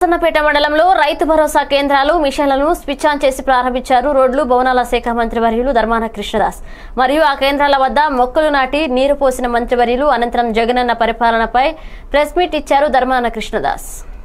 సన్నపేట మండలంలో రైతు భరోసా కేంద్రాలు మిషన్లను స్విచ్ ఆన్ చేసి ప్రారంభించారు రోడ్లు భవనాల శాఖ మంత్రివర్యులు ధర్మాన కృష్ణదాస్ మరియు ఆ కేంద్రాల వద్ద మొక్కలు నాటి నీరు పోసిన మంత్రివర్యులు అనంతరం జగనన్న పరిపాలనపై ప్రెస్ మీట్ ఇచ్చారు ధర్మాన కృష్ణదాస్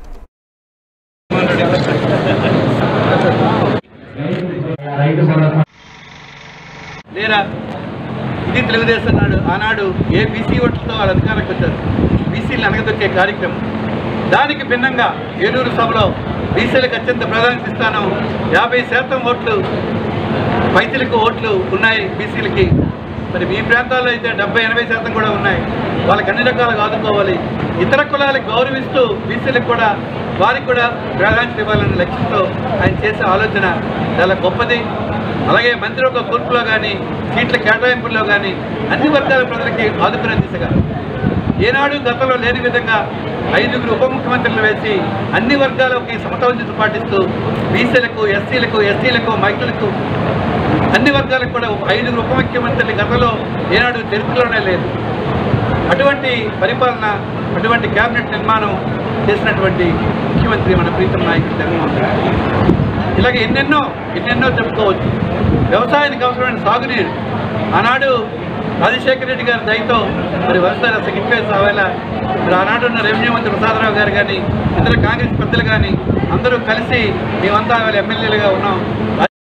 లేదా ఇది తెలుగుదేశం నాడు ఆనాడు ఏ బీసీ ఓట్లతో వాళ్ళ అధికారంలోకి వచ్చారు బీసీలు అనగదొక్కే కార్యక్రమం దానికి భిన్నంగా ఏలూరు సభలో బీసీలకు అత్యంత ప్రాధాన్యత ఇస్తాను యాభై శాతం ఓట్లు రైతులకు ఓట్లు ఉన్నాయి బీసీలకి మరి మీ ప్రాంతాల్లో అయితే డెబ్బై ఎనభై శాతం కూడా ఉన్నాయి వాళ్ళకి అన్ని రకాలుగా ఆదుకోవాలి ఇతర కులాలకు గౌరవిస్తూ బీసీలకు కూడా వారికి కూడా ప్రాధాన్యత ఇవ్వాలనే లక్ష్యంతో ఆయన చేసే ఆలోచన చాలా గొప్పది అలాగే మంత్రివర్గ కూర్పులో కానీ సీట్ల కేటాయింపుల్లో కానీ అన్ని వర్గాల ప్రజలకి ఆదుకునే దిశగా ఏనాడు గతంలో లేని విధంగా ఐదుగురు ఉప ముఖ్యమంత్రులు వేసి అన్ని వర్గాలకి సమతౌల్యత పాటిస్తూ బీసీలకు ఎస్సీలకు ఎస్టీలకు మహిళలకు అన్ని వర్గాలకు కూడా ఐదుగురు ఉప ముఖ్యమంత్రులు గతంలో ఏనాడు చరిత్రలోనే లేదు అటువంటి పరిపాలన అటువంటి కేబినెట్ నిర్మాణం చేసినటువంటి ముఖ్యమంత్రి మన ప్రీతం నాయకుడు జగన్మోహన్ రెడ్డి ఇలాగ ఎన్నెన్నో ఎన్నెన్నో చెప్పుకోవచ్చు వ్యవసాయానికి అవసరమైన సాగునీరు ఆనాడు రాజశేఖర రెడ్డి గారి దయతో మరి వ్యవసాయ సెక్రటరీ సావేళ మరి ఆనాడు ఉన్న రెవెన్యూ మంత్రి ప్రసాదరావు గారు కానీ ఇతర కాంగ్రెస్ పెద్దలు కానీ అందరూ కలిసి మేమంతా వాళ్ళ ఎమ్మెల్యేలుగా ఉన్నాం